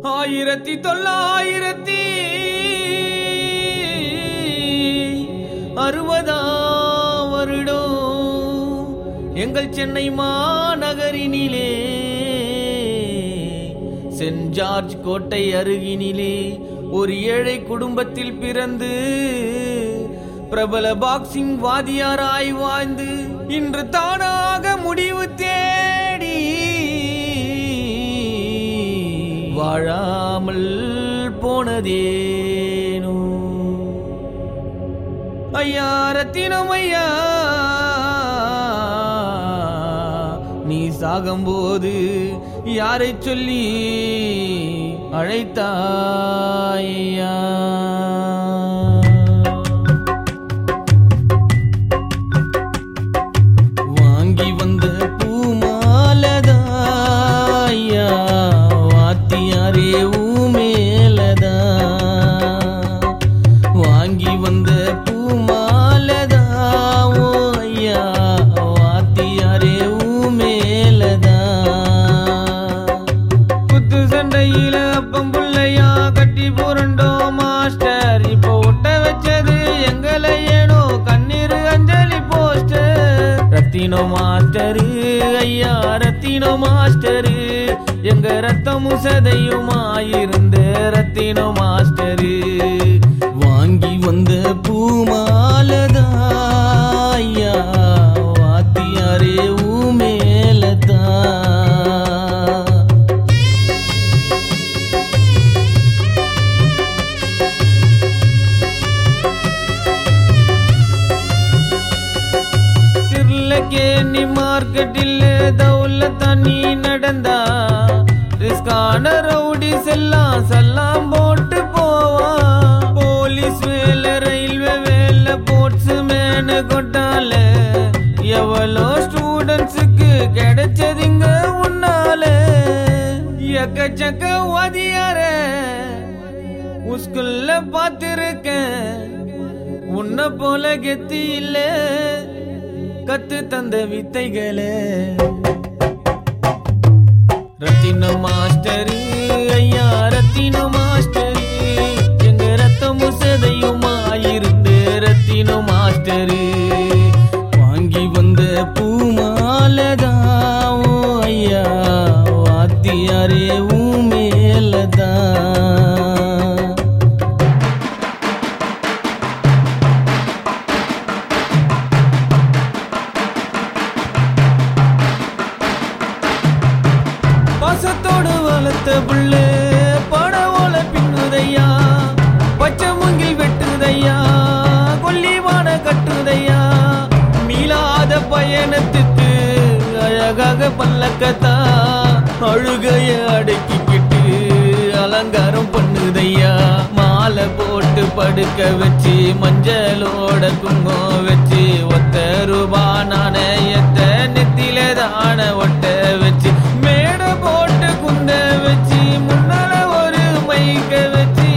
ஆயிரத்தி தொள்ளாயிரத்தி அறுபதாம் வருடம் எங்கள் சென்னை மாநகரினிலே சென்ட் ஜார்ஜ் கோட்டை அருகினிலே ஒரு ஏழை குடும்பத்தில் பிறந்து பிரபல பாக்ஸிங் வாதியாராய் வாழ்ந்து இன்று தானாக முடிவு தேடி வாழாமல் போனதேனோ ஐயா ரத்தினம் ஐயா நீ சாகும்போது யாரை சொல்லி அழைத்தாயா வாங்கி வந்த பூமாலதாயா வாத்தியாரே ஊமேலதா வாங்கி வந்த பூமாலதா ஓ ஐயா வாத்தியாரே ஊமேலதா குத்து சண்டையில அப்பம் புள்ளையா கட்டி புரண்டோம் மாஸ்டர் இப்போ ஒட்ட வச்சது எங்களை ஏனோ கண்ணீர் அஞ்சலி போஸ்டர் ரத்தினோ மாஸ்டரு ஐயா ரத்தினோ மாஸ்டரு எங்க ரத்தமும் சதையுமாயிருந்த ரத்தினோ மாஸ்டரு வாங்கி வந்த பூமாலதா ஐயா வாத்தியாரே ஊமேலதா திருலக்கேணி மார்க்கெட்டில் தவுல தண்ணி நடந்தா ரிஸ்கான ரவுடிஸ் எல்லாம் சல்லாம் போட்டு போவான் போலீஸ் வேலை ரயில்வே வேலை போட்ஸ் மேனு கொட்டால எவ்வளோ ஸ்டூடெண்ட்ஸுக்கு கிடைச்சதுங்க உன்னால எக்கச்சக்க வாதியார உஸ்குல்ல பார்த்திருக்கேன் உன்னை போல கெத்தி இல்ல கத்து தந்த வித்தைகளே ரத்தின மாஸ்டரு ஐயா ரத்தின மாஸ்டரு எங்க ரத்தமும் சதையுமாயிருந்து ரத்தின மாஸ்டரு வாங்கி வந்த பூமாலதா ஓ ஐயா வாத்தியாரே ஊமேலதா பாசத்தோடு வளர்த்த புள்ள படவோல பின்னுதையா பச்சை மூங்கில் வெட்டுதையா கொல்லிவான கட்டுதையா மீளாத பயணத்துக்கு அழகாக பல்லக்கத்தா அழுகைய அடக்கிக்கிட்டு அலங்காரம் பண்ணுதையா மாலை போட்டு படுக்க வச்சு மஞ்சளோட குங்குமம் வச்சு ஒத்த ரூபா நாணயத்தை நெத்தில தான ஒட்ட வச்சு மேடை போட்டு குந்த வச்சு முன்னால ஒரு மைக்க வச்சு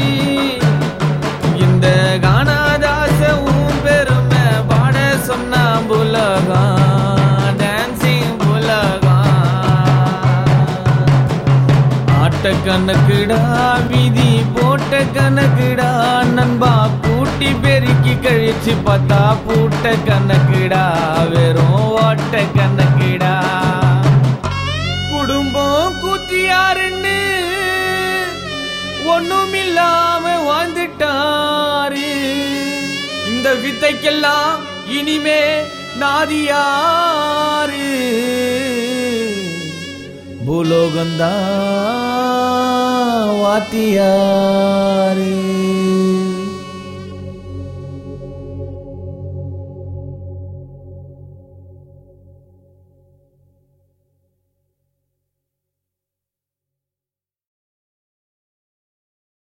இந்த கானாதாசவும் பெருமை பாட சொன்னா புலகம் டான்சிங் புலகம் ஆட்ட கணக்குடா விதி போட்ட கணக்குடா நண்பா கூட்டி பெருக்கி கழிச்சு பார்த்தா பூட்ட கணக்குடா வெறும் ஓட்ட கணக்குடா குடும்பம் கூத்தியாருன்னு ஒண்ணும் இல்லாம வாழ்ந்துட்டாரு இந்த வித்தைக்கெல்லாம் இனிமே நாதியாரு பூலோகந்தா வாத்தியாரு